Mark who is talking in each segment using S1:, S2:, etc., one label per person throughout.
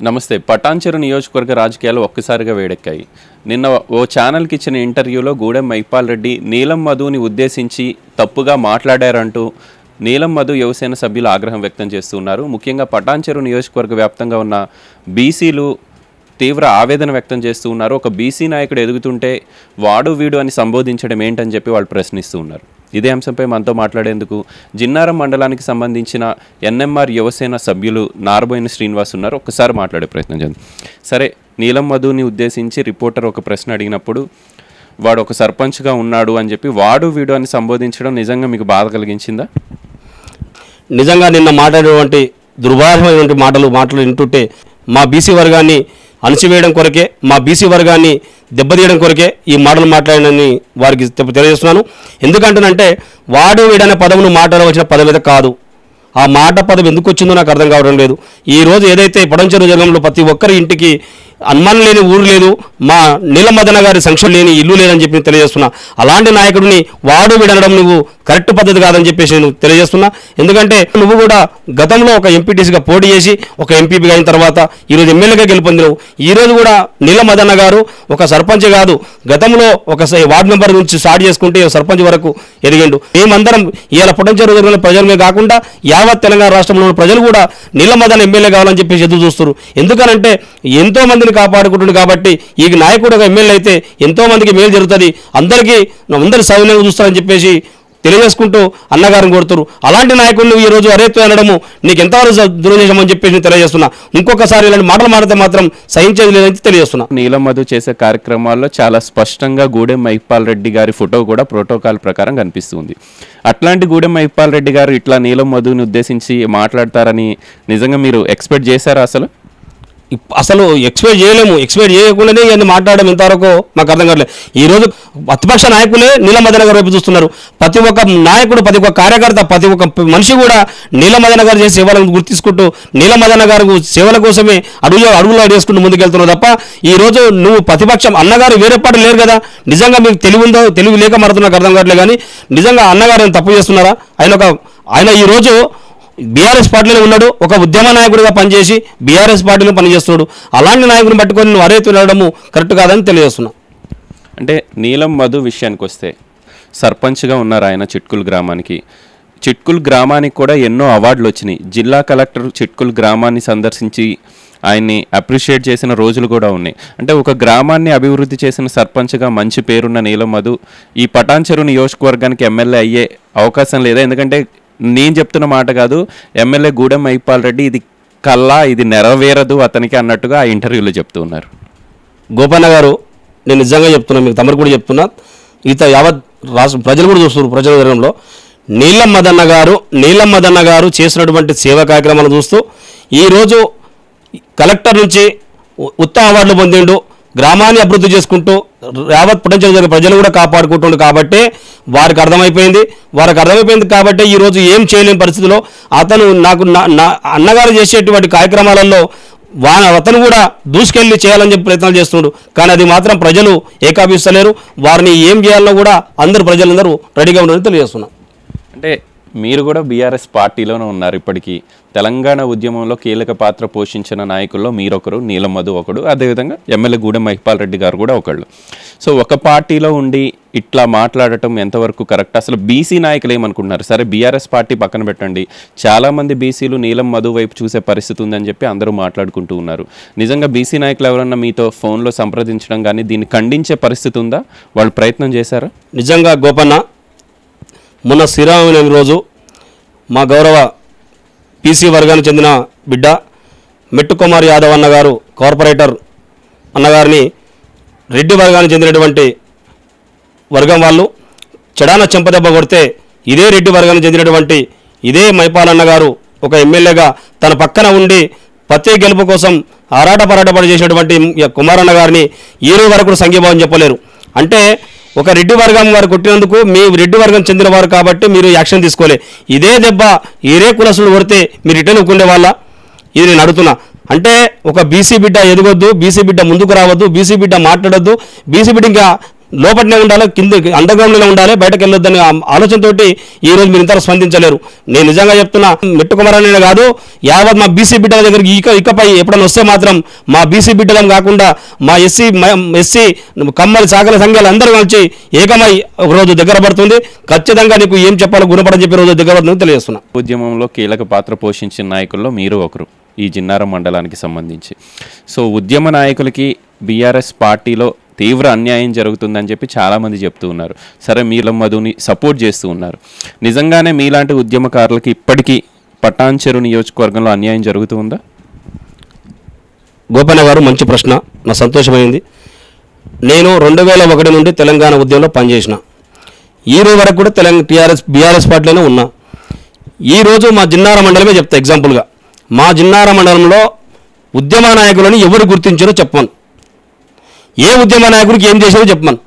S1: నమస్తే పటాన్చెరు నియోజకవర్గ రాజకీయాలు ఒక్కసారిగా వేడెక్కాయి నిన్న ఓ ఛానల్కి ఇచ్చిన ఇంటర్వ్యూలో గూడెం మైపాల్ రెడ్డి నీలం మధుని ఉద్దేశించి తప్పుగా మాట్లాడారంటూ నీలం మధు యువసేన సభ్యులు ఆగ్రహం వ్యక్తం చేస్తున్నారు ముఖ్యంగా పటాన్చెరు నియోజకవర్గ వ్యాప్తంగా ఉన్న బీసీలు తీవ్ర ఆవేదన వ్యక్తం చేస్తూ ఉన్నారు ఒక బీసీ నాయకుడు ఎదుగుతుంటే వాడు వీడు అని సంబోధించడం ఏంటని చెప్పి వాళ్ళు ప్రశ్నిస్తూ ఉన్నారు ఇదే అంశంపై మనతో మాట్లాడేందుకు జిన్నారం మండలానికి సంబంధించిన ఎన్ఎంఆర్ యువసేన సభ్యులు నారబోయిన శ్రీనివాస్ ఉన్నారు ఒక్కసారి మాట్లాడే ప్రయత్నం చేద్దాం సరే నీలం మధుని ఉద్దేశించి రిపోర్టర్ ఒక ప్రశ్న అడిగినప్పుడు వాడు ఒక సర్పంచ్గా ఉన్నాడు అని చెప్పి వాడు వీడు అని సంబోధించడం నిజంగా మీకు బాధ కలిగించిందా
S2: నిజంగా నిన్న మాట్లాడేటువంటి దుర్భారమైనటువంటి మాటలు మాటలు వింటుంటే మా బీసీ వర్గాన్ని అణచివేయడం కొరకే మా బీసీ వర్గాన్ని దెబ్బతీయడం కొరకే ఈ మాటలు మాట్లాడినని వారికి తె- తెలియజేస్తున్నాను ఎందుకంటేనంటే వాడు వీడనే పదమును మాట్లాడవలసిన పదం అయితే కాదు ఆ మాట పదం ఎందుకు వచ్చిందో నాకు అర్థం కావడం లేదు ఈ రోజు ఏదైతే పొడంచెరు జగంలో ప్రతి ఒక్కరి ఇంటికి అనుమానం లేని ఊరు లేదు మా నీలమదన గారి సంక్షేమం లేని ఇల్లు లేదని చెప్పి నేను తెలియజేస్తున్నా అలాంటి నాయకుడిని వాడు విడనడం నువ్వు కరెక్ట్ పద్ధతి కాదని చెప్పేసి నేను తెలియజేస్తున్నా ఎందుకంటే నువ్వు కూడా గతంలో ఒక ఎంపీటీసీగా పోటీ చేసి ఒక ఎంపీపీగా అయిన తర్వాత ఈరోజు ఎమ్మెల్యేగా గెలుపొందినవు ఈ రోజు కూడా నీలమదన్న గారు ఒక సర్పంచ్ కాదు గతంలో ఒక స- వార్డు మెంబర్ నుంచి స్టార్ట్ చేసుకుంటే సర్పంచ్ వరకు ఎదిగిండు మేమందరం ఇవాళ పుట్టంచెరు జరిగిన ప్రజలమే కాకుండా యావత్ తెలంగాణ రాష్ట్రంలో ఉన్న ప్రజలు కూడా నీలమదన ఎమ్మెల్యే కావాలని చెప్పేసి ఎదురు చూస్తారు ఎందుకనంటే ఎంతో మందిని కాపాడుకుంటుంది కాబట్టి ఈ నాయకుడు ఒక ఎమ్మెల్యే అయితే ఎంతో మందికి మేలు జరుగుతుంది అందరికీ అందరి సౌన్యంగా చూస్తారని చెప్పేసి తెలియజేసుకుంటూ అన్నగారిని కొడుతురు అలాంటి నాయకుడిని ఈ రోజు అరేత్తు అనడము నీకు ఎంతవరకు దురదృష్టం అని చెప్పేసి నేను తెలియజేస్తున్నా ఇంకొకసారి ఇలాంటి మాటలు మాడితే మాత్రం సహించేది లేదని తెలియజేస్తున్నా
S1: నీలం మధు చేసే కార్యక్రమాల్లో చాలా స్పష్టంగా గూడెం మైపాల్ రెడ్డి గారి ఫోటో కూడా ప్రోటోకాల్ ప్రకారం కనిపిస్తుంది అట్లాంటి గూడెం మైపాల్ రెడ్డి గారు ఇట్లా నీలం మధుని ఉద్దేశించి మాట్లాడతారని నిజంగా మీరు ఎక్స్పెక్ట్ చేశారా అసలు
S2: ఇప్- అసలు ఎక్స్పెక్ట్ చేయలేము ఎక్స్పెక్ట్ చేయకుండానే ఇవన్నీ మాట్లాడడం ఇంతవరకు మాకు అర్థం కావట్లేదు ఈ రోజు ప్రతిపక్ష నాయకులే నీలమదన గారు వైపు చూస్తున్నారు ప్రతి ఒక్క నాయకుడు ప్రతి ఒక్క కార్యకర్త ప్రతి ఒక్క ప- మనిషి కూడా నీలమదన గారు చేసే సేవలను గుర్తించుకుంటూ నీలమదన గారు సేవల కోసమే అడుగు అడుగులు అడిగేసుకుంటూ ముందుకెళ్తున్నావు తప్ప ఈ రోజు నువ్వు ప్రతిపక్షం అన్నగారు వేరే పాటు లేరు కదా నిజంగా మీకు తెలివి ఉందో తెలివి లేక మారుతున్నా నాకు అర్థం కావట్లేదు కానీ నిజంగా అన్నగారు ఏం తప్పు చేస్తున్నారా ఆయన ఒక ఆయన ఈ రోజు బీఆర్ఎస్ పార్టీలో ఉన్నాడు ఒక ఉద్యమ నాయకుడిగా పనిచేసి బీఆర్ఎస్ పార్టీలో పనిచేస్తున్నాడు అలాంటి నాయకుడిని పట్టుకొని నువ్వు అరే వెళ్ళడము కరెక్ట్ కాదని తెలియజేస్తున్నా
S1: అంటే నీలం మధు విషయానికి వస్తే సర్పంచ్గా ఉన్నారు ఆయన చిట్కుల్ గ్రామానికి చిట్కుల్ గ్రామానికి కూడా ఎన్నో అవార్డులు వచ్చినాయి జిల్లా కలెక్టర్ చిట్కుల్ గ్రామాన్ని సందర్శించి ఆయన్ని అప్రిషియేట్ చేసిన రోజులు కూడా ఉన్నాయి అంటే ఒక గ్రామాన్ని అభివృద్ధి చేసిన సర్పంచ్గా మంచి పేరున్న నీలం మధు ఈ పటాన్చెరు నియోజకవర్గానికి ఎమ్మెల్యే అయ్యే అవకాశం లేదా ఎందుకంటే నేను చెప్తున్న మాట కాదు ఎమ్మెల్యే గూడెం మైపాల్ రెడ్డి ఇది కల్లా ఇది నెరవేరదు అతనికి అన్నట్టుగా ఆ ఇంటర్వ్యూలో చెప్తూ ఉన్నారు
S2: గోపన్న గారు నేను నిజంగా చెప్తున్నా మీకు తమరు కూడా చెప్తున్నా ఈత యావత్ రాష్ట్ర ప్రజలు కూడా చూస్తున్నారు ప్రజల వివరంలో నీలం మదన్న గారు నీలం మదన్న గారు చేసినటువంటి సేవా కార్యక్రమాలను చూస్తూ ఈరోజు కలెక్టర్ నుంచి ఉ- ఉత్తమ అవార్డులు పొందిండు గ్రామాన్ని అభివృద్ధి చేసుకుంటూ యావత్ పొటెన్షియల్ జరిగే ప్రజలు కూడా కాపాడుకుంటుండు కాబట్టి వారికి అర్థమైపోయింది వారికి అర్థమైపోయింది కాబట్టి ఈ రోజు ఏం చేయలేని పరిస్థితిలో అతను నాకు నా- నా అన్నగారు చేసేటువంటి కార్యక్రమాలలో వా అతను కూడా దూసుకెళ్ళి చేయాలని చెప్పి ప్రయత్నాలు చేస్తున్నాడు కానీ అది మాత్రం ప్రజలు ఏకాభిస్తలేరు వారిని ఏం చేయాలన్నా కూడా అందరు ప్రజలందరూ రెడీగా ఉన్నారని తెలియజేస్తున్నాం
S1: అంటే మీరు కూడా బీఆర్ఎస్ పార్టీలోనే ఉన్నారు ఇప్పటికీ తెలంగాణ ఉద్యమంలో కీలక పాత్ర పోషించిన నాయకుల్లో మీరొకరు నీలం మధు ఒకడు అదేవిధంగా ఎమ్మెల్యే గూడెం మహిపాల్ రెడ్డి గారు కూడా ఒకళ్ళు సో ఒక పార్టీలో ఉండి ఇట్లా మాట్లాడటం ఎంతవరకు కరెక్ట్ అసలు బీసీ నాయకులు ఏమనుకుంటున్నారు సరే బీఆర్ఎస్ పార్టీ పక్కన పెట్టండి చాలామంది బీసీలు నీలం మధు వైపు చూసే పరిస్థితి ఉందని చెప్పి అందరూ మాట్లాడుకుంటూ ఉన్నారు నిజంగా బీసీ నాయకులు ఎవరన్నా మీతో ఫోన్లో సంప్రదించడం కానీ దీన్ని ఖండించే పరిస్థితి ఉందా వాళ్ళు ప్రయత్నం చేశారా
S2: నిజంగా గోపన్న మొన్న శ్రీరామనవమి రోజు మా గౌరవ పీసీ వర్గానికి చెందిన బిడ్డ మెట్టు కుమార్ యాదవ్ అన్నగారు కార్పొరేటర్ అన్నగారిని రెడ్డి వర్గానికి చెందినటువంటి వర్గం వాళ్ళు చెడాన చెంపదెబ్బ కొడితే ఇదే రెడ్డి వర్గానికి చెందినటువంటి ఇదే మైపాలన్న గారు ఒక ఎమ్మెల్యేగా తన పక్కన ఉండి ప్రత్యేక గెలుపు కోసం ఆరాట పరాటపడి చేసినటువంటి ఈ కుమారన్న గారిని ఈ రోజు వరకు కూడా సంఘీభావం చెప్పలేరు అంటే ఒక రెడ్డి వర్గం వారు కొట్టినందుకు మీ రెడ్డి వర్గం చెందిన వారు కాబట్టి మీరు యాక్షన్ తీసుకోలే ఇదే దెబ్బ ఇదే కులసులు కొడితే మీరు రిటర్న్ ఒప్పుకునే వాళ్ళ ఇది నేను అడుగుతున్నా అంటే ఒక బీసీ బిడ్డ ఎదగొద్దు బీసీ బిడ్డ ముందుకు రావద్దు బీసీ బిడ్డ మాట్లాడొద్దు బీసీ బిడ్డ ఇంకా లోపలనే ఉండాలి కింద అండర్ గ్రౌండ్లో ఉండాలి బయటకు వెళ్ళొద్దని ఆ ఆలోచనతోటి ఈ రోజు మీరు ఇంతలో స్పందించలేరు నేను నిజంగా చెప్తున్నా మెట్టు కుమారాన్ని కాదు యావత్ మా బీసీ బిడ్డల దగ్గరికి ఇక ఇకపై ఎప్పుడైనా వస్తే మాత్రం మా బీసీ బిడ్డలం కాకుండా మా ఎస్సీ ఎస్సీ కమ్మరి సాగల సంఘాలు అందరూ కలిసి ఏకమై ఒక రోజు దగ్గర పడుతుంది ఖచ్చితంగా నీకు ఏం చెప్పాలో గుణపడని చెప్పి రోజు దగ్గర పడుతుంది తెలియజేస్తున్నా
S1: ఉద్యమంలో కీలక పాత్ర పోషించిన నాయకుల్లో మీరు ఒకరు ఈ జిన్నారం మండలానికి సంబంధించి సో ఉద్యమ నాయకులకి బీఆర్ఎస్ పార్టీలో తీవ్ర అన్యాయం జరుగుతుందని చెప్పి చాలామంది చెప్తూ ఉన్నారు సరే మీల మధుని సపోర్ట్ చేస్తూ ఉన్నారు నిజంగానే మీలాంటి ఉద్యమకారులకి ఇప్పటికీ పటాన్చెరు నియోజకవర్గంలో అన్యాయం జరుగుతూ ఉందా
S2: గోపన్న గారు మంచి ప్రశ్న నా సంతోషమైంది నేను రెండు వేల ఒకటి నుండి తెలంగాణ ఉద్యమంలో పనిచేసిన ఈ రోజు వరకు కూడా తెలంగాణ టీఆర్ఎస్ బీఆర్ఎస్ పార్టీలోనే ఉన్నా ఈ రోజు మా జిన్నార మండలమే చెప్తా ఎగ్జాంపుల్గా మా జిన్నార మండలంలో ఉద్యమ నాయకులను ఎవరు గుర్తించారో చెప్పమను ఏ ఉద్యమ నాయకుడికి ఏం చేశారో చెప్పమను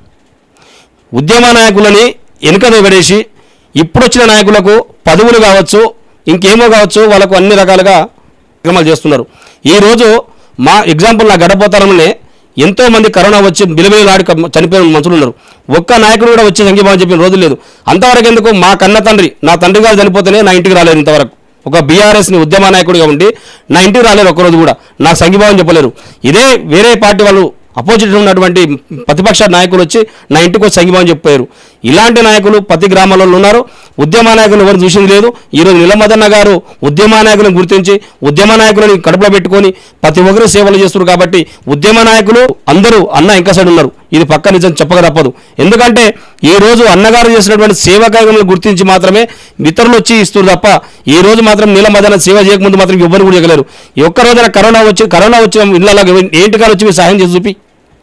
S2: ఉద్యమ నాయకులని వెనుక పడేసి ఇప్పుడు వచ్చిన నాయకులకు పదవులు కావచ్చు ఇంకేమో కావచ్చు వాళ్ళకు అన్ని రకాలుగా కార్యక్రమాలు చేస్తున్నారు ఈరోజు మా ఎగ్జాంపుల్ నా గడపోతారంలోనే ఎంతో మంది కరోనా వచ్చి బిలబిలాడి చనిపోయిన మనుషులు ఉన్నారు ఒక్క నాయకుడు కూడా వచ్చి సంఘీభావం చెప్పిన రోజు లేదు అంతవరకు ఎందుకు మా కన్న తండ్రి నా తండ్రి గారు చనిపోతేనే నా ఇంటికి రాలేదు ఇంతవరకు ఒక బీఆర్ఎస్ని ఉద్యమ నాయకుడిగా ఉండి నా ఇంటికి రాలేదు ఒక్కరోజు కూడా నాకు సంఘీభావం చెప్పలేరు ఇదే వేరే పార్టీ వాళ్ళు అపోజిట్ ఉన్నటువంటి ప్రతిపక్ష నాయకులు వచ్చి నా ఇంటికి వచ్చి సంఘీభావం చెప్పారు ఇలాంటి నాయకులు ప్రతి గ్రామాలలో ఉన్నారు ఉద్యమ నాయకులు ఎవరు చూసింది లేదు ఈరోజు నిలమదన్న గారు ఉద్యమ నాయకులను గుర్తించి ఉద్యమ నాయకులని కడుపులో పెట్టుకొని ప్రతి ఒక్కరు సేవలు చేస్తున్నారు కాబట్టి ఉద్యమ నాయకులు అందరూ అన్న ఇంకా సైడ్ ఉన్నారు ఇది పక్క నిజం చెప్పక తప్పదు ఎందుకంటే ఈ రోజు అన్నగారు చేసినటువంటి సేవా కార్యక్రమాలను గుర్తించి మాత్రమే ఇతరులు వచ్చి ఇస్తున్నారు తప్ప ఈ రోజు మాత్రం నీలమదన సేవ చేయకముందు మాత్రం ఎవ్వరు కూడా చేయగలరు ఈ ఒక్క రోజున కరోనా వచ్చి కరోనా వచ్చిన ఇళ్ళలో ఏంటి కాదు వచ్చి మీరు సహాయం చేసి చూపి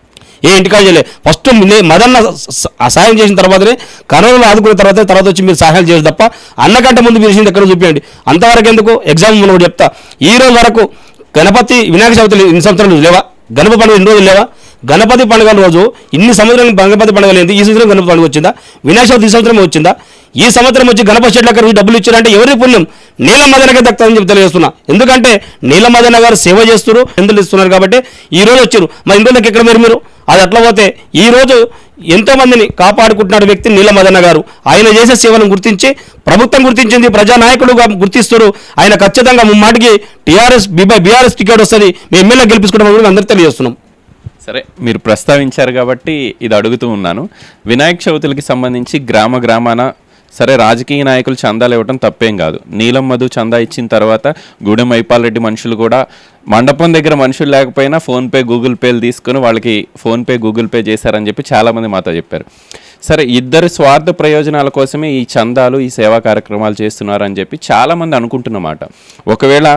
S2: ఏ ఇంటికాడ చేయలే ఫస్ట్ నే- మదన్న స- స- ఆ సాయం చేసిన తర్వాతనే కరోనాలో ఆదుకున్న తర్వాత తర్వాత వచ్చి మీరు సహాయాలు చేసి తప్ప అన్నకంటే ముందు మీరు చేసింది ఎక్కడ చూపించండి అంతవరకు ఎందుకు ఎగ్జామ్ ముందు కూడా చెప్తా ఈ రోజు వరకు గణపతి వినాయక చవితి ఇన్ని సంవత్సరాలు లేవా గణపతి పండుగ ఇన్ని రోజులు లేవా గణపతి పండుగ రోజు ఇన్ని సంవత్సరాలు గణపతి పండుగ లేదు ఈ సంవత్సరం గణపతి పండుగ వచ్చిందా వినాయక చవితి ఈ సంవత్సరం వచ్చిందా ఈ సంవత్సరం వచ్చి గణపతి చెట్ల దగ్గర డబ్బులు ఇచ్చారంటే ఎవరి పుణ్యం నీలమదనకే దక్కుతుందని చెప్పి తెలియజేస్తున్నా ఎందుకంటే నీలమదన గారు సేవ చేస్తున్నారు ఎందుకు ఇస్తున్నారు కాబట్టి ఈ రోజు వచ్చారు మరి ఇందులో ఎక్కడ మీరు మీరు అది అట్లా పోతే ఈ రోజు ఎంతో మందిని కాపాడుకుంటున్న వ్యక్తి నీలమదన్న గారు ఆయన చేసే సేవలను గుర్తించి ప్రభుత్వం గుర్తించింది ప్రజానాయకుడుగా గుర్తిస్తారు ఆయన ఖచ్చితంగా ముమ్మాటికి టీఆర్ఎస్ బీఆర్ఎస్ టికెట్ వస్తుంది మేము ఎమ్మెల్యే గెలిపించుకోవడం అందరికీ తెలియజేస్తున్నాం
S1: సరే మీరు ప్రస్తావించారు కాబట్టి ఇది అడుగుతూ ఉన్నాను వినాయక చవితులకి సంబంధించి గ్రామ గ్రామాన సరే రాజకీయ నాయకులు చందాలు ఇవ్వడం తప్పేం కాదు నీలం మధు చందా ఇచ్చిన తర్వాత గూడెం మైపాల్ రెడ్డి మనుషులు కూడా మండపం దగ్గర మనుషులు లేకపోయినా ఫోన్పే గూగుల్ పేలు తీసుకుని వాళ్ళకి ఫోన్పే గూగుల్ పే చేశారని చెప్పి చాలామంది మాతో చెప్పారు సరే ఇద్దరు స్వార్థ ప్రయోజనాల కోసమే ఈ చందాలు ఈ సేవా కార్యక్రమాలు చేస్తున్నారని చెప్పి చాలామంది అనుకుంటున్నమాట ఒకవేళ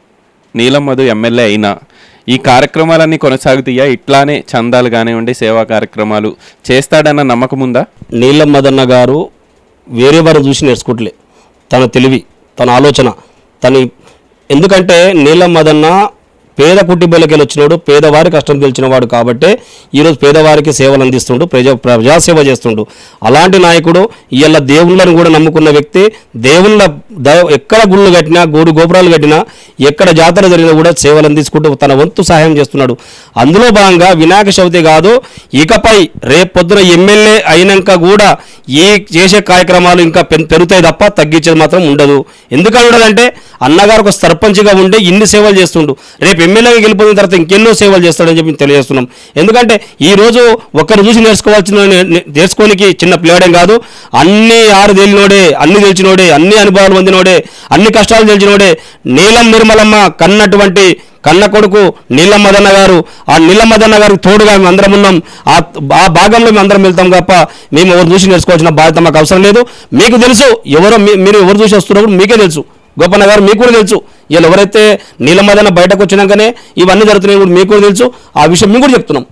S1: నీలం మధు ఎమ్మెల్యే అయినా ఈ కార్యక్రమాలన్నీ కొనసాగుతాయా ఇట్లానే చందాలు కానివ్వండి సేవా కార్యక్రమాలు చేస్తాడన్న నమ్మకం ఉందా
S2: నీలం మదన్న గారు వేరే వారు చూసి నేర్చుకోవట్లే తన తెలివి తన ఆలోచన తన ఎందుకంటే నీలం మదన్న పేద కుటుంబాలకి వచ్చినోడు పేదవారి కష్టం తెలిసిన వాడు కాబట్టే ఈరోజు పేదవారికి సేవలు అందిస్తుండు ప్రజా ప్రజాసేవ చేస్తుండు అలాంటి నాయకుడు ఇవాళ దేవుళ్ళను కూడా నమ్ముకున్న వ్యక్తి దేవుళ్ళ ద- ఎక్కడ గుళ్ళు కట్టినా గోడు గోపురాలు కట్టినా ఎక్కడ జాతర జరిగినా కూడా సేవలు అందించుకుంటూ తన వంతు సహాయం చేస్తున్నాడు అందులో భాగంగా వినాయక చవితి కాదు ఇకపై రేపు పొద్దున ఎమ్మెల్యే అయినాక కూడా ఈ చేసే కార్యక్రమాలు ఇంకా పెన్- పెరుగుతాయి తప్ప తగ్గించేది మాత్రం ఉండదు ఎందుకని ఉండదంటే అన్నగారు ఒక సర్పంచ్గా ఉండి ఇన్ని సేవలు చేస్తుండు రేపు ఎమ్మెల్యేగా గెలిపోయిన తర్వాత ఇంకెన్నో సేవలు చేస్తాడని చెప్పి తెలియజేస్తున్నాం ఎందుకంటే ఈ రోజు ఒక్కరు చూసి నేర్చుకోవాల్సిన నే- నేర్చుకోనికి చిన్న పిల్లవాడేం కాదు అన్ని ఆరు తేలినోడే అన్ని తెలిసినోడే అన్ని అనుభవాలు పొందినోడే అన్ని కష్టాలు తెలిసినోడే నీలం నిర్మలమ్మ కన్నటువంటి కన్న కొడుకు నీలమ్మదన్న గారు ఆ నీలమ్మదన్న గారికి తోడుగా మేము అందరం ఉన్నాం ఆ ఆ భాగంలో మేము అందరం వెళ్తాం తప్ప మేము ఎవరు చూసి నేర్చుకోవాల్సిన బాధ్యత మాకు అవసరం లేదు మీకు తెలుసు ఎవరో మీ- మీరు ఎవరు చూసి వస్తున్నప్పుడు మీకే తెలుసు గోపన్న గారు మీకు కూడా తెలుసు వీళ్ళు ఎవరైతే నీలమ్మదన్న బయటకు వచ్చినాకనే ఇవన్నీ జరుగుతున్నాయి కూడా మీకు కూడా తెలుసు ఆ విషయం మేము కూడా చెప్తున్నాం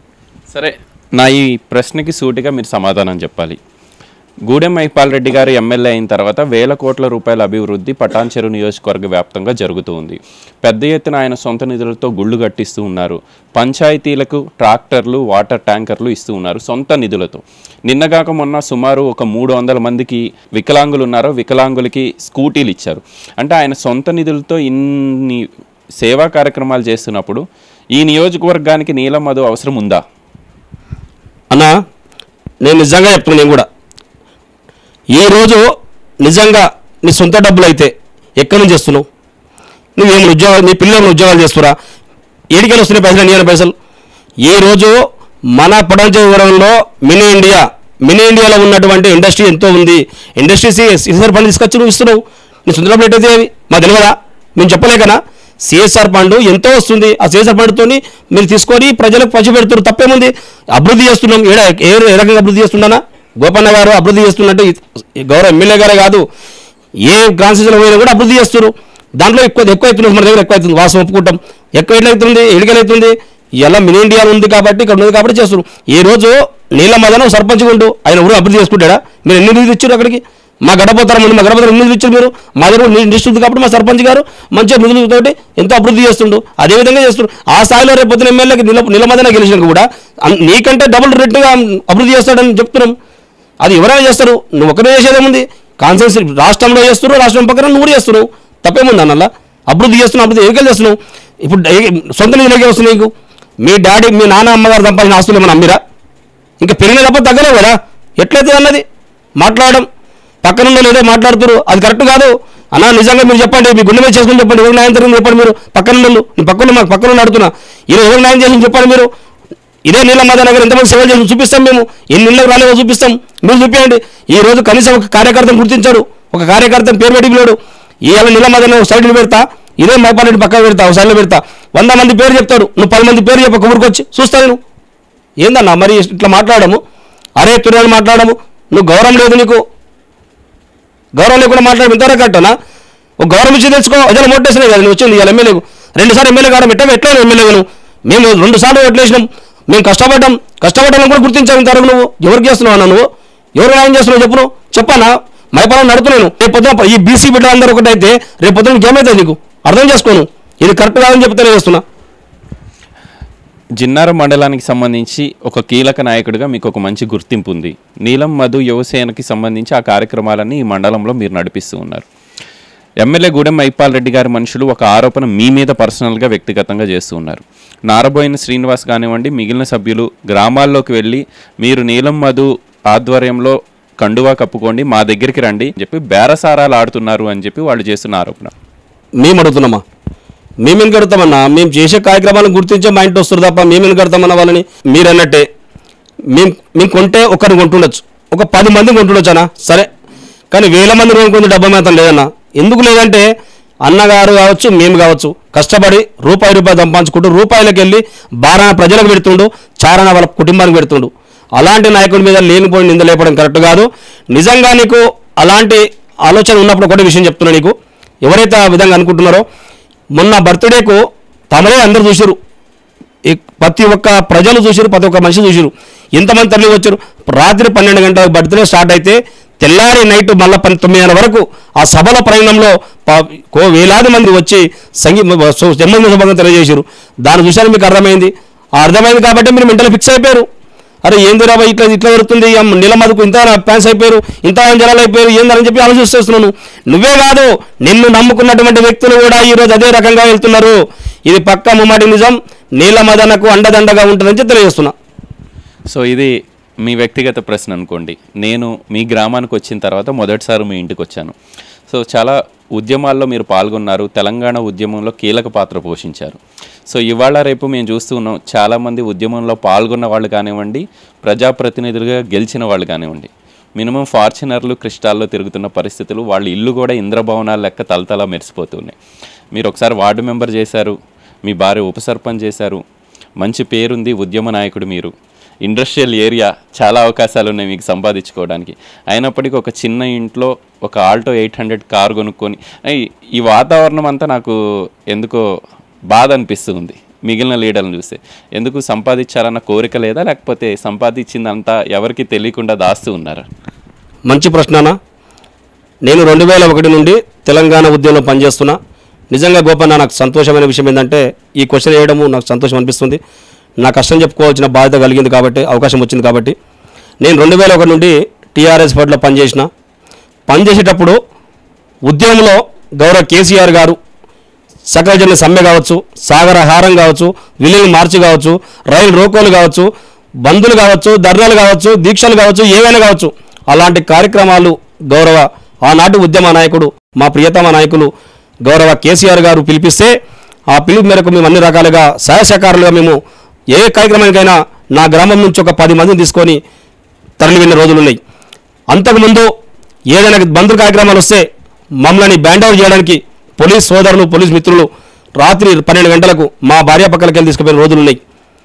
S1: సరే నా ఈ ప్రశ్నకి సూటిగా మీరు సమాధానం చెప్పాలి గూడెం మైపాల్ రెడ్డి గారు ఎమ్మెల్యే అయిన తర్వాత వేల కోట్ల రూపాయల అభివృద్ధి పటాన్చెరు నియోజకవర్గ వ్యాప్తంగా జరుగుతూ ఉంది పెద్ద ఎత్తున ఆయన సొంత నిధులతో గుళ్ళు కట్టిస్తూ ఉన్నారు పంచాయతీలకు ట్రాక్టర్లు వాటర్ ట్యాంకర్లు ఇస్తూ ఉన్నారు సొంత నిధులతో నిన్నగాక మొన్న సుమారు ఒక మూడు వందల మందికి వికలాంగులు ఉన్నారో వికలాంగులకి స్కూటీలు ఇచ్చారు అంటే ఆయన సొంత నిధులతో ఇన్ని సేవా కార్యక్రమాలు చేస్తున్నప్పుడు ఈ నియోజకవర్గానికి నీలం మధు అవసరం ఉందా
S2: అన్న నేను నిజంగా చెప్తున్నాను నేను కూడా ఈరోజు నిజంగా నీ సొంత డబ్బులు అయితే ఎక్కడి నుంచి చేస్తున్నావు నువ్వేమైనా ఉద్యోగాలు నీ పిల్లలు ఉద్యోగాలు చేస్తురా ఏడికెళ్ళి వస్తున్నాయి పైసలు నీ పైసలు ఈ రోజు మన ప్రపంచ వివరంలో మినీ ఇండియా మినీ ఇండియాలో ఉన్నటువంటి ఇండస్ట్రీ ఎంతో ఉంది ఇండస్ట్రీస్ సిఎస్ఆర్ ఫండ్ తీసుకొచ్చి నువ్వు ఇస్తున్నావు నీ సొంత డబ్బులు ఎట్టయితే అవి మాకు తెలియదా మేము చెప్పలేకనా సిఎస్ఆర్ ఫండ్ ఎంతో వస్తుంది ఆ సిఎస్ఆర్ ఫండ్తో మీరు తీసుకొని ప్రజలకు పంచి పెడుతున్నారు తప్పేముంది అభివృద్ధి చేస్తున్నాం ఏడ ఏ ఏ రకంగా అభివృద్ధి చేస్తున్నానా గోపన్న గారు అభివృద్ధి చేస్తున్నట్టు ఈ గౌరవ ఎమ్మెల్యే గారే కాదు ఏ కాన్స్టిట్యూషన్ పోయినా కూడా అభివృద్ధి చేస్తారు దాంట్లో ఎక్కువ ఎక్కువ అవుతుంది మన దగ్గర ఎక్కువ అవుతుంది వాసం ఒప్పుకుంటాం ఎక్కువ ఎట్లయితుంది ఎడికెళ్ళవుతుంది ఇలా మినీ ఇండియా ఉంది కాబట్టి ఇక్కడ ఉంది కాబట్టి చేస్తారు ఈ రోజు నీళ్ళ మదన సర్పంచ్ ఉండు ఆయన ఊరు అభివృద్ధి చేసుకుంటాడా మీరు ఎన్ని నిధులు ఇచ్చారు అక్కడికి మా గడపోతారు ముందు మా గడపోతారు ఎన్ని నిధులు ఇచ్చారు మీరు మా దగ్గర కూడా నిధులు ఇస్తుంది కాబట్టి మా సర్పంచ్ గారు మంచిగా నిధులతోటి ఎంతో అభివృద్ధి చేస్తుండు అదే విధంగా చేస్తుండు ఆ స్థాయిలో రేపు పొద్దున ఎమ్మెల్యేకి నిల నిలమదన గెలిచినాక కూడా అన్- నీకంటే డబుల్ రేట్గా అభివృద్ధి చేస్తాడని చెప్తున్నాం అది ఎవరైనా చేస్తారు నువ్వు ఒకరే చేసేదేముంది కాన్సెన్స్ రాష్ట్రంలో చేస్తున్నావు రాష్ట్రం పక్కన నువ్వు కూడా చేస్తున్నావు తప్పేముంది అన్నలా అభివృద్ధి చేస్తున్నావు అభివృద్ధి ఎక్కడికి చేస్తున్నావు ఇప్పుడు ఏ- సొంత నిధులకే వస్తున్నాయి నీకు మీ డాడీ మీ నాన్న అమ్మగారు సంపాదించిన ఆస్తులు ఏమైనా అమ్మిరా ఇంకా పెరిగిన తప్ప తగ్గలేవు కదా ఎట్లయితే అన్నది మాట్లాడడం పక్కన ఉన్న లేదో మాట్లాడుతున్నారు అది కరెక్ట్ కాదు అన్న నిజంగా మీరు చెప్పండి మీ గుండె మీద చేసుకుని చెప్పండి ఎవరు న్యాయం జరిగింది చెప్పండి మీరు పక్కన ఉన్న వాళ్ళు, మీ పక్కన మాకు పక్కన ఉన్న అడుగుతున్నా ఈరోజు ఎవరు న్యాయం చేసింది చెప్పండి మీరు ఇదే నీలమ్మద నగర్ ఎంతమంది సేవలు చేసి చూపిస్తాం మేము ఎన్ని ఇళ్ళకి రాలేవో చూపిస్తాం మీరు చూపించండి ఈ రోజు కనీసం ఒక కార్యకర్తను గుర్తించాడు ఒక కార్యకర్తను పేరు పెట్టి పిలాడు ఇవాళ నీలమ్మదన సైడ్లో పెడతా ఇదే మైపారెడ్డి పక్కన పెడతా ఒక సైడ్లో పెడతా వంద మంది పేరు చెప్తాడు నువ్వు పది మంది పేరు చెప్ప ఊరికి వచ్చి చూస్తాను నేను ఏందన్నా మరి ఇట్లా మాట్లాడము అరే తుర్యాలు మాట్లాడము నువ్వు గౌరవం లేదు నీకు గౌరవం లేకుండా మాట్లాడడం ఇంతవరకు కట్టనా ఒక గౌరవం ఇచ్చి తెచ్చుకో అదే మోటేసినాయి కదా నువ్వు వచ్చింది ఇవాళ ఎమ్మెల్యేకు రెండు సార్లు ఎమ్మెల్యే కావడం ఎట్లా ఎట్లా ఎమ్మెల్యేను మేము రెండు సార్లు ఓట్లేసినాం మేము కష్టపడ్డాం కష్టపడ్డాం కూడా గుర్తించావు ఇంతవరకు నువ్వు ఎవరికి చేస్తున్నావు అన్న నువ్వు ఎవరు న్యాయం చేస్తున్నావు చెప్పు నువ్వు చెప్పానా మైపాలం నడుతున్నాను రేపు పొద్దున ఈ బీసీ బిడ్డలందరూ ఒకటైతే రేపు పొద్దున ఇంకేమైతే నీకు అర్థం చేసుకోను ఇది కరెక్ట్ కాదని చెప్తే చేస్తున్నా
S1: జిన్నారం మండలానికి సంబంధించి ఒక కీలక నాయకుడిగా మీకు ఒక మంచి గుర్తింపు ఉంది నీలం మధు యువసేనకి సంబంధించి ఆ కార్యక్రమాలన్నీ ఈ మండలంలో మీరు నడిపిస్తూ ఉన్నారు ఎమ్మెల్యే గూడెం మైపాల్ రెడ్డి గారి మనుషులు ఒక ఆరోపణ మీ మీద పర్సనల్గా వ్యక్తిగతంగా చేస్తూ ఉన్నారు నారబోయిన శ్రీనివాస్ కానివ్వండి మిగిలిన సభ్యులు గ్రామాల్లోకి వెళ్ళి మీరు నీలం మధు ఆధ్వర్యంలో కండువా కప్పుకోండి మా దగ్గరికి రండి అని చెప్పి బేరసారాలు ఆడుతున్నారు అని చెప్పి వాళ్ళు చేస్తున్న ఆరోపణ
S2: మేము అడుగుతున్నామా మేమేం కడతామన్నా మేము చేసే కార్యక్రమాలను గుర్తించే మా ఇంటి వస్తారు తప్ప మేమేం కడతామన్న వాళ్ళని మీరు అన్నట్టే మేము మేము కొంటే ఒకరిని కొంటుండొచ్చు ఒక పది మంది కొంటుండొచ్చు అన్న సరే కానీ వేల మంది కొనుక్కుంది డబ్బా మాత్రం లేదన్న ఎందుకు లేదంటే అన్నగారు కావచ్చు మేము కావచ్చు కష్టపడి రూపాయి రూపాయి సంపాదించుకుంటూ రూపాయలకి వెళ్ళి బారాన ప్రజలకు పెడుతుండు చారణ వాళ్ళ కుటుంబానికి పెడుతుండు అలాంటి నాయకుడి మీద లేనిపోయి నింద లేపడం కరెక్ట్ కాదు నిజంగా నీకు అలాంటి ఆలోచన ఉన్నప్పుడు ఒకటి విషయం చెప్తున్నా నీకు ఎవరైతే ఆ విధంగా అనుకుంటున్నారో మొన్న బర్త్డేకు తమరే అందరు చూసారు ఈ ప్రతి ఒక్క ప్రజలు చూసిరు ప్రతి ఒక్క మనిషి చూసిరు ఎంతమంది తల్లి వచ్చారు రాత్రి పన్నెండు గంటల బర్త్డే స్టార్ట్ అయితే తెల్లారి నైట్ మళ్ళీ పన్ తొమ్మిదిన్నర వరకు ఆ సభల ప్రయాణంలో ప- కో వేలాది మంది వచ్చి సంగీ జన్మదిన శుభంగా తెలియజేశారు దాన్ని చూసారు మీకు అర్థమైంది ఆ అర్థమైంది కాబట్టి మీరు మెంటల్ ఫిక్స్ అయిపోయారు అరే ఏంది రాబా ఇట్లా ఇట్లా జరుగుతుంది ఈ అమ్మ నీలమదుకు ఇంత ఫ్యాన్స్ అయిపోయారు ఇంత జనాలు అయిపోయారు ఏందని చెప్పి ఆలోచిస్తున్నాను నువ్వే కాదు నిన్ను నమ్ముకున్నటువంటి వ్యక్తులు కూడా ఈ రోజు అదే రకంగా వెళ్తున్నారు ఇది పక్క ముమ్మడి నిజం నీలమదనకు అండదండగా ఉంటుందని చెప్పి తెలియజేస్తున్నా
S1: సో ఇది మీ వ్యక్తిగత ప్రశ్న అనుకోండి నేను మీ గ్రామానికి వచ్చిన తర్వాత మొదటిసారి మీ ఇంటికి వచ్చాను సో చాలా ఉద్యమాల్లో మీరు పాల్గొన్నారు తెలంగాణ ఉద్యమంలో కీలక పాత్ర పోషించారు సో ఇవాళ రేపు మేము చూస్తూ ఉన్నాం చాలామంది ఉద్యమంలో పాల్గొన్న వాళ్ళు కానివ్వండి ప్రజాప్రతినిధులుగా గెలిచిన వాళ్ళు కానివ్వండి మినిమం ఫార్చునర్లు క్రిస్టాల్లో తిరుగుతున్న పరిస్థితులు వాళ్ళ ఇల్లు కూడా ఇంద్రభవనాల లెక్క తలతలా మెరిసిపోతున్నాయి మీరు ఒకసారి వార్డు మెంబర్ చేశారు మీ భార్య ఉప సర్పంచ్ చేశారు మంచి పేరుంది ఉద్యమ నాయకుడు మీరు ఇండస్ట్రియల్ ఏరియా చాలా అవకాశాలు ఉన్నాయి మీకు సంపాదించుకోవడానికి అయినప్పటికీ ఒక చిన్న ఇంట్లో ఒక ఆల్టో ఎయిట్ హండ్రెడ్ కార్ కొనుక్కొని ఐ- ఈ వాతావరణం అంతా నాకు ఎందుకో బాధ అనిపిస్తుంది మిగిలిన లీడర్లను చూస్తే ఎందుకు సంపాదించాలన్న కోరిక లేదా లేకపోతే సంపాదించిందంతా ఎవరికి తెలియకుండా దాస్తూ ఉన్నారా
S2: మంచి ప్రశ్ననా నేను రెండు వేల ఒకటి నుండి తెలంగాణ ఉద్యమంలో పనిచేస్తున్నా నిజంగా గోపన్న నాకు సంతోషమైన విషయం ఏంటంటే ఈ క్వశ్చన్ వేయడము నాకు సంతోషం అనిపిస్తుంది నా కష్టం చెప్పుకోవాల్సిన బాధ్యత కలిగింది కాబట్టి అవకాశం వచ్చింది కాబట్టి నేను రెండు వేల ఒకటి నుండి టీఆర్ఎస్ పార్టీలో పనిచేసిన పనిచేసేటప్పుడు ఉద్యమంలో గౌరవ కేసీఆర్ గారు సకలజన సమ్మె కావచ్చు సాగర హారం కావచ్చు విలీన మార్చి కావచ్చు రైలు రోకోలు కావచ్చు బంధులు కావచ్చు ధర్నాలు కావచ్చు దీక్షలు కావచ్చు ఏవైనా కావచ్చు అలాంటి కార్యక్రమాలు గౌరవ ఆనాటి ఉద్యమ నాయకుడు మా ప్రియతమ నాయకులు గౌరవ కేసీఆర్ గారు పిలిపిస్తే ఆ పిలుపు మేరకు మేము అన్ని రకాలుగా సహాయ సహకారాలుగా మేము ఏ కార్యక్రమానికైనా నా గ్రామం నుంచి ఒక పది మందిని తీసుకొని తరలి వెళ్ళిన రోజులు ఉన్నాయి అంతకుముందు ఏదైనా బంధు కార్యక్రమాలు వస్తే మమ్మల్ని బ్యాండ్ అవుట్ చేయడానికి పోలీస్ సోదరులు పోలీస్ మిత్రులు రాత్రి పన్నెండు గంటలకు మా భార్య పక్కలకి వెళ్ళి తీసుకుపోయిన రోజులు ఉన్నాయి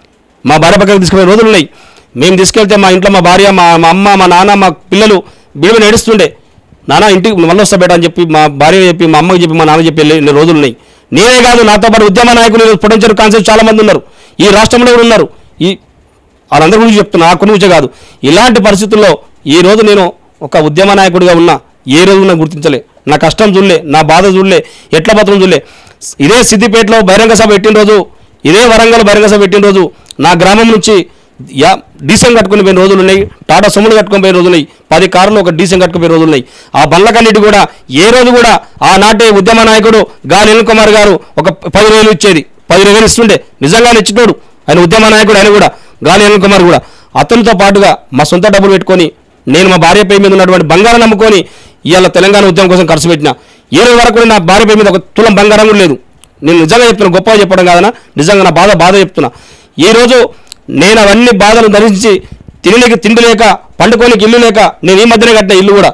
S2: మా భార్య పక్కకి తీసుకుపోయిన రోజులు ఉన్నాయి మేము తీసుకెళ్తే మా ఇంట్లో మా భార్య మా మా అమ్మ మా నాన్న మా పిల్లలు బిడిమి నడుస్తుండే నాన్న ఇంటికి మళ్ళీ వస్తా బేట అని చెప్పి మా భార్య చెప్పి మా అమ్మకి చెప్పి మా నాన్న చెప్పి వెళ్ళిన రోజులు ఉన్నాయి నేనే కాదు నాతో పాటు ఉద్యమ నాయకులు పొటెన్షియల్ కాన్సెప్ట్ చాలా మంది ఉన్నారు ఈ రాష్ట్రంలో కూడా ఉన్నారు ఈ వాళ్ళందరి గురించి చెప్తున్నా ఆ కొన్ని గురించే కాదు ఇలాంటి పరిస్థితుల్లో ఈ రోజు నేను ఒక ఉద్యమ నాయకుడిగా ఉన్నా ఏ రోజు నాకు గుర్తించలే నా కష్టం చూడలే నా బాధ చూడలే ఎట్ల పత్రం చూడలే ఇదే సిద్దిపేటలో బహిరంగ సభ పెట్టిన రోజు ఇదే వరంగల్ బహిరంగ సభ పెట్టిన రోజు నా గ్రామం నుంచి యా డీసెం కట్టుకుని పోయిన రోజులు ఉన్నాయి టాటా సొమ్ములు కట్టుకుని పోయిన రోజులు ఉన్నాయి పది కార్లు ఒక డీసెం కట్టుకుని పోయిన రోజులు ఉన్నాయి ఆ బండ్లకన్నిటి కూడా ఏ రోజు కూడా ఆనాటి ఉద్యమ నాయకుడు గా అనిల్ కుమార్ గారు ఒక పది వేలు ఇచ్చేది పది వేలు ఇస్తుండే నిజంగానే ఇచ్చినోడు ఆయన ఉద్యమ నాయకుడు ఆయన కూడా గాలి అనిల్ కుమార్ కూడా అతనితో పాటుగా మా సొంత డబ్బులు పెట్టుకొని నేను మా భార్య పేరు మీద ఉన్నటువంటి బంగారం నమ్ముకొని ఇవాళ తెలంగాణ ఉద్యమం కోసం ఖర్చు పెట్టిన ఏ రోజు వరకు కూడా నా భార్య పేరు మీద ఒక తులం బంగారం కూడా లేదు నేను నిజంగా చెప్తున్నా గొప్పగా చెప్పడం కాదనా నిజంగా నా బాధ బాధ చెప్తున్నా ఈ రోజు నేను అవన్నీ బాధలు ధరించి తినలేక తిండి లేక పండుకోనికి ఇల్లు లేక నేను ఈ మధ్యనే కట్టిన ఇల్లు కూడా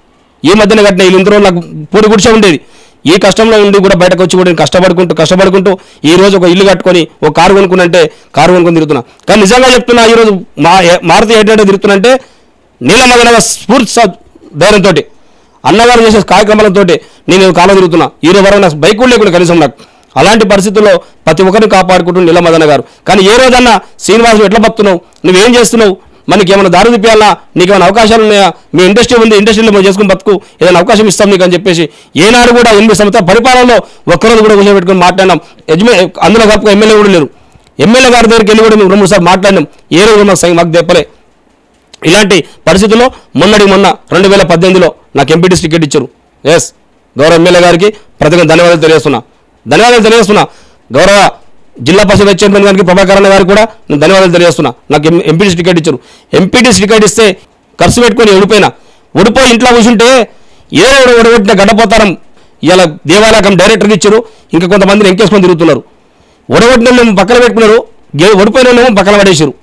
S2: ఈ మధ్యన కట్టిన ఇల్లు ఇంత నాకు పూడి గుడిసే ఉండేది ఈ కష్టంలో ఉండి కూడా బయటకు వచ్చి కూడా నేను కష్టపడుకుంటూ కష్టపడుకుంటూ ఈ రోజు ఒక ఇల్లు కట్టుకొని ఒక కారు కొనుక్కున్నంటే కారు కొనుక్కొని తిరుగుతున్నా కానీ నిజంగా చెప్తున్నా ఈ రోజు మా ఏ- మారుతి ఏంటంటే తిరుగుతున్నంటే నీలమదన స్ఫూర్తి స- ధైర్యంతో అన్నగారు చేసే కార్యక్రమాలతో నేను కాలం తిరుగుతున్నా ఈ రోజు వరకు నాకు బైక్ కూడా లేకుండా కనీసం నాకు అలాంటి పరిస్థితుల్లో ప్రతి ఒక్కరిని కాపాడుకుంటూ నీలమదన గారు కానీ ఏ రోజన్నా శ్రీనివాసు ఎట్లా బతున్నావు నువ్వేం చేస్తున్నావు మనకి ఏమైనా దారి తిప్పాలా నీకు ఏమైనా అవకాశాలు ఉన్నాయా మీ ఇండస్ట్రీ ఉంది ఇండస్ట్రీలో మనం చేసుకుని బతుకు ఏదైనా అవకాశం ఇస్తాం నీకు అని చెప్పేసి ఏనాడు కూడా ఎనిమిది సంవత్సరాల పరిపాలనలో ఒక్కరోజు కూడా కూర్చోబెట్టుకుని మాట్లాడినాం యజమే అందులో కలుపుకో ఎమ్మెల్యే కూడా లేరు ఎమ్మెల్యే గారి దగ్గరికి వెళ్ళి కూడా మేము రెండు మూడు సార్లు మాట్లాడినాం ఏ రోజు మాకు సై- మాకు తెప్పలే ఇలాంటి పరిస్థితుల్లో మొన్నటి మొన్న రెండు వేల పద్దెనిమిదిలో నాకు ఎంపీటీ టికెట్ ఇచ్చారు ఎస్ గౌరవ ఎమ్మెల్యే గారికి ప్రతిగా ధన్యవాదాలు తెలియజేస్తున్నా ధన్యవాదాలు తెలియజేస్తున్నా గౌరవ జిల్లా పరిషత్ వైస్ చైర్మన్ గారికి ప్రభాకర్ అన్న గారికి కూడా నేను ధన్యవాదాలు తెలియజేస్తున్నా నాకు ఎంపీటీ టికెట్ ఇచ్చారు ఎంపీటీ టికెట్ ఇస్తే ఖర్చు పెట్టుకొని ఓడిపోయినా ఓడిపోయి ఇంట్లో కూర్చుంటే ఏదో ఒకటి ఓడగొట్టిన గడ్డపోతారం ఇలా దేవాలయం డైరెక్టర్కి ఇచ్చారు ఇంకా కొంతమందిని ఎంకేసుకొని తిరుగుతున్నారు ఓడగొట్టిన వాళ్ళు పక్కన పెట్టుకున్నారు గే- ఓడిపోయిన వాళ్ళేమో పక్కన పడేసారు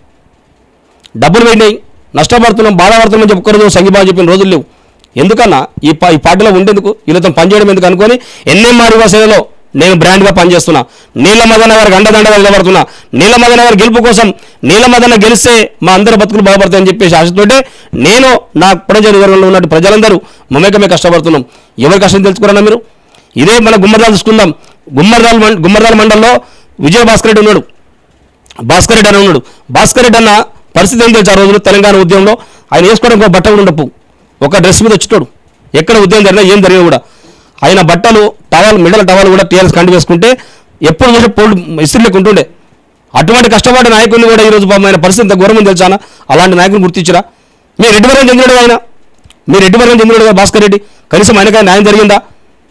S2: డబ్బులు పోయినాయి నష్టపడుతున్నాం బాధపడుతున్నాం చెప్పి ఒక్కరోజు సంఘీభావం చెప్పిన రోజులు లేవు ఎందుకన్నా ఈ పా ఈ పార్టీలో ఉండేందుకు వీళ్ళతో పనిచేయడం ఎందుకు అనుకొని ఎన్ఎంఆర్ సేవలో నేను బ్రాండ్గా పనిచేస్తున్నా నీలమదన గారికి అండదండగా నిలబడుతున్నా నీలమదన గారి గెలుపు కోసం నీలమదన గెలిస్తే మా అందరి బతుకులు బాగుపడతాయని చెప్పేసి ఆశతోటే నేను నా ప్రజల నియోజకవర్గంలో ఉన్న ప్రజలందరూ మమేకమే కష్టపడుతున్నాం ఎవరి కష్టం తెలుసుకున్నారా మీరు ఇదే మన గుమ్మర్దాలు చూసుకుందాం గుమ్మర్దాల్ మం- గుమ్మర్దాల్ మండలంలో విజయ భాస్కర్ రెడ్డి ఉన్నాడు భాస్కర్ రెడ్డి అని ఉన్నాడు భాస్కర్ రెడ్డి అన్న పరిస్థితి ఏం తెలుసు ఆ రోజులు తెలంగాణ ఉద్యమంలో ఆయన వేసుకోవడానికి ఒక బట్ట కూడా ఉండపు ఒక డ్రెస్ మీద వచ్చేటోడు ఎక్కడ ఉద్యమం జరిగినా ఏం జరిగినా కూడా ఆయన బట్టలు టవల్ మిడల టవల్ కూడా టీఆర్ఎస్ కంటి వేసుకుంటే ఎప్పుడు చూసే పోల్డ్ ఇస్త్రీలకు ఉంటుండే అటువంటి కష్టపడే నాయకుడిని కూడా ఈరోజు పాపం ఆయన పరిస్థితి ఎంత ఘోరం తెలుసానా అలాంటి నాయకుని గుర్తించరా మీరు రెడ్డి వర్గం చెందినడు ఆయన మీరు రెడ్డి వర్గం చెందినడు కదా భాస్కర్ రెడ్డి కనీసం ఆయనకైనా న్యాయం జరిగిందా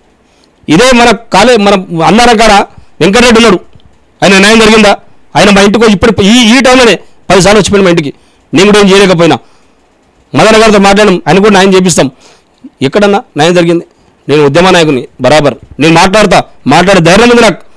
S2: ఇదే మన కాలే మన అన్నారం కాడ వెంకటరెడ్డి ఉన్నాడు ఆయన న్యాయం జరిగిందా ఆయన మా ఇంటికి వచ్చి ఇప్పుడు ఈ ఈ టైంలోనే పదిసార్లు వచ్చిపోయిన మా ఇంటికి నేను కూడా ఏం చేయలేకపోయినా మదన గారితో మాట్లాడడం ఆయన కూడా న్యాయం చేపిస్తాం ఎక్కడన్నా న్యాయం జరిగింది నేను ఉద్యమ నాయకుని బరాబర్ నేను మాట్లాడతా మాట్లాడే ధైర్యం ఉంది నాకు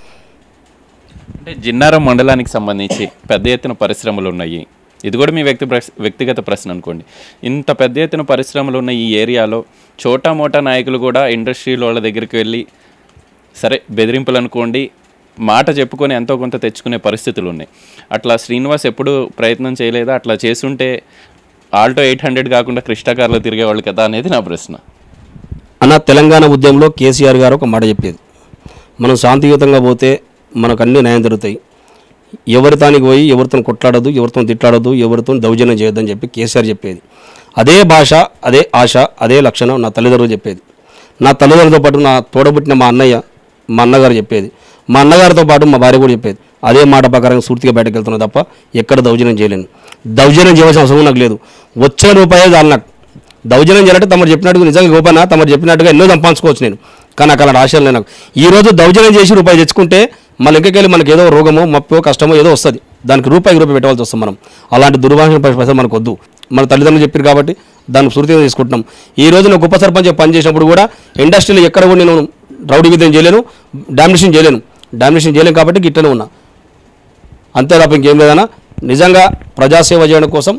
S1: అంటే జిన్నారం మండలానికి సంబంధించి పెద్ద ఎత్తున పరిశ్రమలు ఉన్నాయి ఇది కూడా మీ వ్యక్తి ప్రశ్- వ్యక్తిగత ప్రశ్న అనుకోండి ఇంత పెద్ద ఎత్తున పరిశ్రమలు ఉన్న ఈ ఏరియాలో చోటా మోటా నాయకులు కూడా ఇండస్ట్రీల వాళ్ళ దగ్గరికి వెళ్ళి సరే బెదిరింపులు అనుకోండి మాట చెప్పుకొని ఎంతో కొంత తెచ్చుకునే పరిస్థితులు ఉన్నాయి అట్లా శ్రీనివాస్ ఎప్పుడు ప్రయత్నం చేయలేదా అట్లా చేసుంటే ఆల్టో ఎయిట్ హండ్రెడ్ కాకుండా క్రిస్టా కార్లో తిరిగేవాళ్ళు కదా అనేది నా ప్రశ్న
S2: అన్న తెలంగాణ ఉద్యమంలో కేసీఆర్ గారు ఒక మాట చెప్పేది మనం శాంతియుతంగా పోతే మనకు అన్ని న్యాయం జరుగుతాయి ఎవరి తానికి పోయి ఎవరితో కొట్లాడదు ఎవరితో తిట్లాడదు ఎవరితో దౌర్జన్యం చేయొద్దని చెప్పి కేసీఆర్ చెప్పేది అదే భాష అదే ఆశ అదే లక్షణం నా తల్లిదండ్రులు చెప్పేది నా తల్లిదండ్రులతో పాటు నా తోడబుట్టిన మా అన్నయ్య మా అన్నగారు చెప్పేది మా అన్నగారితో పాటు మా భార్య కూడా చెప్పేది అదే మాట ప్రకారం సూర్తిగా బయటకు వెళ్తున్నా తప్ప ఎక్కడ దౌర్జన్యం చేయలేను దౌర్జన్యం చేయవలసిన అవసరం నాకు లేదు వచ్చే రూపాయే చాలు నాకు దౌర్జన్యం చేయాలంటే తమరు చెప్పినట్టుగా నిజంగా గోపన తమరు చెప్పినట్టుగా ఎన్నో సంపాదించుకోవచ్చు నేను కానీ నాకు అలాంటి ఆశలు లేవు నాకు ఈ రోజు దౌర్జన్యం చేసి రూపాయి తెచ్చుకుంటే మళ్ళీ ఇంకెళ్ళి మనకి ఏదో రోగమో మప్పో కష్టమో ఏదో వస్తుంది దానికి రూపాయికి రూపాయి పెట్టవలసి వస్తాం మనం అలాంటి దుర్భాషణ పరిస్థితి మనకు వద్దు మన తల్లిదండ్రులు చెప్పారు కాబట్టి దాన్ని శృతిగా తీసుకుంటున్నాం ఈ రోజు నేను ఉప సర్పంచ్ పనిచేసినప్పుడు కూడా ఇండస్ట్రీలో ఎక్కడ కూడా నేను రౌడీ విద్యం చేయలేను డామినేషన్ చేయలేను డామినేషన్ చేయలేను కాబట్టి గిట్టనే ఉన్నా అంతే తప్ప ఇంకేం లేదన్నా నిజంగా ప్రజాసేవ చేయడం కోసం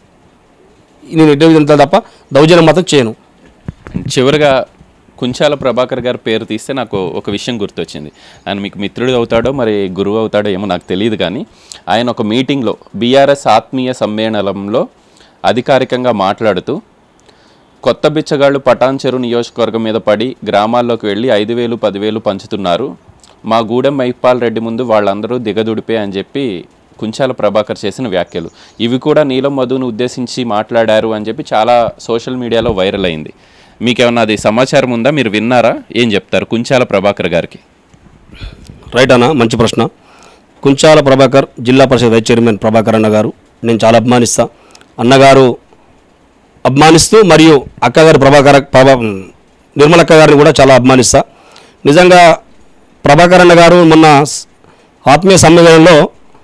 S2: నేను ఎటు విధంగా తప్ప దౌర్జన్యం మాత్రం చేయను
S1: చివరిగా కుంచాల ప్రభాకర్ గారి పేరు తీస్తే నాకు ఒక విషయం గుర్తొచ్చింది ఆయన మీకు మిత్రుడు అవుతాడో మరి గురువు అవుతాడో ఏమో నాకు తెలియదు కానీ ఆయన ఒక మీటింగ్లో బీఆర్ఎస్ ఆత్మీయ సమ్మేళనంలో అధికారికంగా మాట్లాడుతూ కొత్త బిచ్చగాళ్ళు పటాన్చెరు నియోజకవర్గం మీద పడి గ్రామాల్లోకి వెళ్ళి ఐదు వేలు పదివేలు పంచుతున్నారు మా గూడెం మైపాల్ రెడ్డి ముందు వాళ్ళందరూ దిగదుడిపే అని చెప్పి కుంచాల ప్రభాకర్ చేసిన వ్యాఖ్యలు ఇవి కూడా నీలం మధును ఉద్దేశించి మాట్లాడారు అని చెప్పి చాలా సోషల్ మీడియాలో వైరల్ అయింది మీకేమన్నా అది సమాచారం ఉందా మీరు విన్నారా ఏం చెప్తారు కుంచాల ప్రభాకర్ గారికి
S2: రైట్ అన్న మంచి ప్రశ్న కుంచాల ప్రభాకర్ జిల్లా పరిషత్ వైస్ చైర్మన్ ప్రభాకర్ అన్న గారు నేను చాలా అభిమానిస్తా అన్నగారు అభిమానిస్తూ మరియు అక్కగారు ప్రభాకర్ ప్రభా నిర్మలక్క గారిని కూడా చాలా అభిమానిస్తా నిజంగా ప్రభాకర్ అన్న గారు మొన్న స్- ఆత్మీయ సమ్మేళనంలో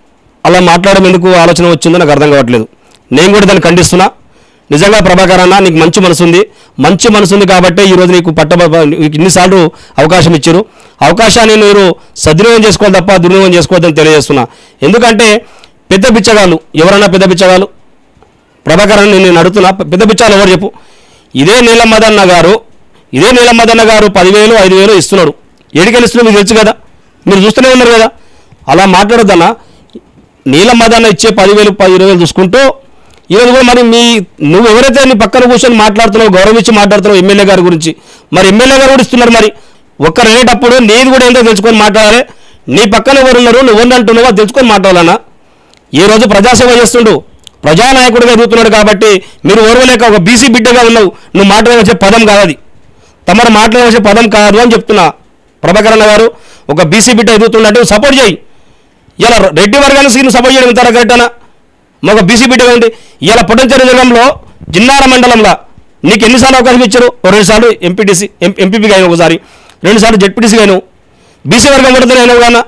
S2: అలా మాట్లాడడం ఎందుకు ఆలోచన వచ్చిందో నాకు అర్థం కావట్లేదు నేను కూడా దాన్ని ఖండిస్తున్నా నిజంగా ప్రభాకర్ అన్న నీకు మంచి మనసు ఉంది మంచి మనసు ఉంది కాబట్టి ఈరోజు నీకు పట్ట నీకు ఇన్నిసార్లు అవకాశం ఇచ్చారు అవకాశాన్ని మీరు సద్వినియోగం చేసుకోవాలి తప్ప దుర్వినియోగం చేసుకోవద్దని తెలియజేస్తున్నా ఎందుకంటే పెద్ద బిచ్చగాళ్ళు ఎవరన్నా పెద్ద బిచ్చగాళ్ళు ప్రభాకర్ అని నేను అడుగుతున్నా పెద్ద బిచ్చాలు ఎవరు చెప్పు ఇదే నీలమ్మదన్న గారు ఇదే నీలమ్మదన్న గారు పదివేలు ఐదు వేలు ఇస్తున్నాడు ఏడికెళ్ళి ఇస్తున్నాడు మీకు తెలుసు కదా మీరు చూస్తూనే ఉన్నారు కదా అలా మాట్లాడొద్దన్నా నీలమ్మదన్న ఇచ్చే పదివేలు పది ఇరవై వేలు చూసుకుంటూ ఈరోజు కూడా మరి మీ నువ్వు ఎవరైతే నీ పక్కన కూర్చొని మాట్లాడుతున్నావు గౌరవించి మాట్లాడుతున్నావు ఎమ్మెల్యే గారి గురించి మరి ఎమ్మెల్యే గారు కూడా ఇస్తున్నారు మరి ఒక్కరు అనేటప్పుడు నీది కూడా ఏంటో తెలుసుకొని మాట్లాడాలి నీ పక్కన ఎవరు ఉన్నారు నువ్వు ఎవరిని అంటున్నావో అది తెలుసుకొని మాట్లాడాలన్నా ఈ రోజు ప్రజాసేవ చేస్తుండు ప్రజానాయకుడిగా ఎదుగుతున్నాడు కాబట్టి మీరు ఓర్వలేక ఒక బీసీ బిడ్డగా ఉన్నావు నువ్వు మాట్లాడవలసే పదం కాదు అది తమరు మాట్లాడవలసే పదం కాదు అని చెప్తున్నా ప్రభాకరణ గారు ఒక బీసీ బిడ్డ ఎదుగుతుండంటే సపోర్ట్ చేయి ఇలా రెడ్డి వర్గాన్ని సీను సపోర్ట్ చేయడం ఇంత కరెక్టనా ఒక బీసీ బిడ్డగా ఉండి ఇలా పొటెన్షియల్ జిల్లాలో జిన్నార మండలంలో నీకు ఎన్నిసార్లు అవకాశం ఇచ్చారు ఓ రెండు సార్లు ఎంపీటీసీ ఎంపీపీగా అయినా ఒకసారి రెండు సార్లు జెడ్పీటీసీగా అయినావు బీసీ వర్గం పడుతుంది అయినావు కానీ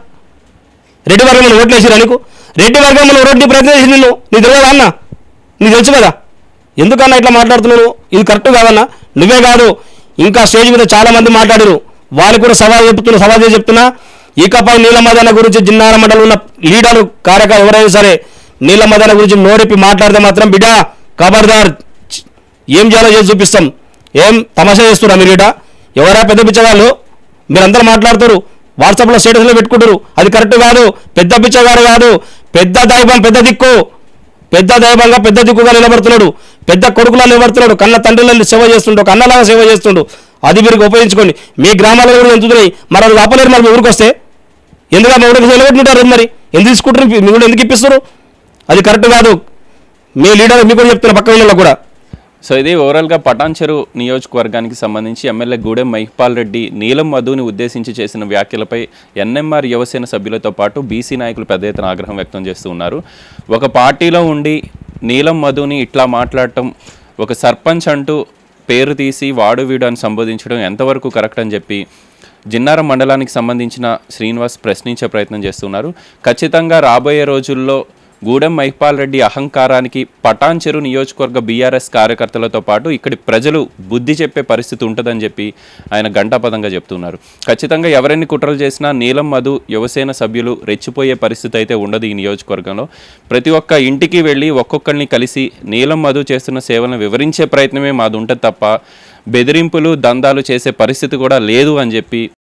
S2: రెడ్డి వర్గంలో ఓట్లు వేసిరా నీకు రెడ్డి వర్గంలో ఓట్లు ప్రయత్నం చేసి నిన్ను నీకు తెలియదా అన్న నీకు తెలుసు కదా ఎందుకన్నా ఇట్లా మాట్లాడుతున్నాను ఇది కరెక్ట్ కాదన్నా నువ్వే కాదు ఇంకా స్టేజ్ మీద చాలా మంది మాట్లాడారు వాళ్ళు కూడా సవాల్ చెప్తున్నా సవాల్ చేసి చెప్తున్నా ఇకపై నీలమదన గురించి జిన్నార మండలం ఉన్న లీడర్లు కార్యక ఎవరైనా సరే నీలమదన గురించి నోరెప్పి మాట్లాడితే మాత్రం బిడ్డ ఖబర్దార్ ఏం చేయాలో చేసి చూపిస్తాం ఏం తమాషా చేస్తున్నా మీరు ఇట ఎవరా పెద్ద పిచ్చగాళ్ళు మీరందరూ మాట్లాడుతారు వాట్సాప్లో స్టేటస్లో పెట్టుకుంటారు అది కరెక్ట్ కాదు పెద్ద పిచ్చగాడు కాదు పెద్ద దైవం పెద్ద దిక్కు పెద్ద దైవంగా పెద్ద దిక్కుగా నిలబడుతున్నాడు పెద్ద కొడుకులా నిలబడుతున్నాడు కన్న తండ్రులను సేవ చేస్తుండు ఒక అన్నలాగా సేవ చేస్తుండు అది మీరు ఉపయోగించుకోండి మీ గ్రామాల్లో కూడా ఎంతున్నాయి మరి అది ఆపలేరు మరి మీ ఊరికి వస్తే ఎందుకు మా ఊరికి నిలబెట్టుంటారు మరి ఎందుకు తీసుకుంటారు మీ కూడా ఎందుకు ఇప్పిస్తారు అది కరెక్ట్ కాదు మీ లీడర్ మీకు కూడా చెప్తున్నా పక్క వీళ్ళలో కూడా
S1: సో ఇది ఓవరాల్గా పటాన్చెరు నియోజకవర్గానికి సంబంధించి ఎమ్మెల్యే గూడెం మహిపాల్ రెడ్డి నీలం మధుని ఉద్దేశించి చేసిన వ్యాఖ్యలపై ఎన్ఎంఆర్ యువసేన సభ్యులతో పాటు బీసీ నాయకులు పెద్ద ఎత్తున ఆగ్రహం వ్యక్తం చేస్తూ ఉన్నారు ఒక పార్టీలో ఉండి నీలం మధుని ఇట్లా మాట్లాడటం ఒక సర్పంచ్ అంటూ పేరు తీసి వాడు వీడు అని సంబోధించడం ఎంతవరకు కరెక్ట్ అని చెప్పి జిన్నారం మండలానికి సంబంధించిన శ్రీనివాస్ ప్రశ్నించే ప్రయత్నం చేస్తున్నారు ఖచ్చితంగా రాబోయే రోజుల్లో గూడెం మహిపాల్ రెడ్డి అహంకారానికి పటాన్చెరు నియోజకవర్గ బీఆర్ఎస్ కార్యకర్తలతో పాటు ఇక్కడి ప్రజలు బుద్ధి చెప్పే పరిస్థితి ఉంటుందని చెప్పి ఆయన గంటాపదంగా చెప్తున్నారు ఖచ్చితంగా ఎవరెన్ని కుట్రలు చేసినా నీలం మధు యువసేన సభ్యులు రెచ్చిపోయే పరిస్థితి అయితే ఉండదు ఈ నియోజకవర్గంలో ప్రతి ఒక్క ఇంటికి వెళ్ళి ఒక్కొక్కరిని కలిసి నీలం మధు చేస్తున్న సేవలను వివరించే ప్రయత్నమే మాది ఉంటుంది తప్ప బెదిరింపులు దందాలు చేసే పరిస్థితి కూడా లేదు అని చెప్పి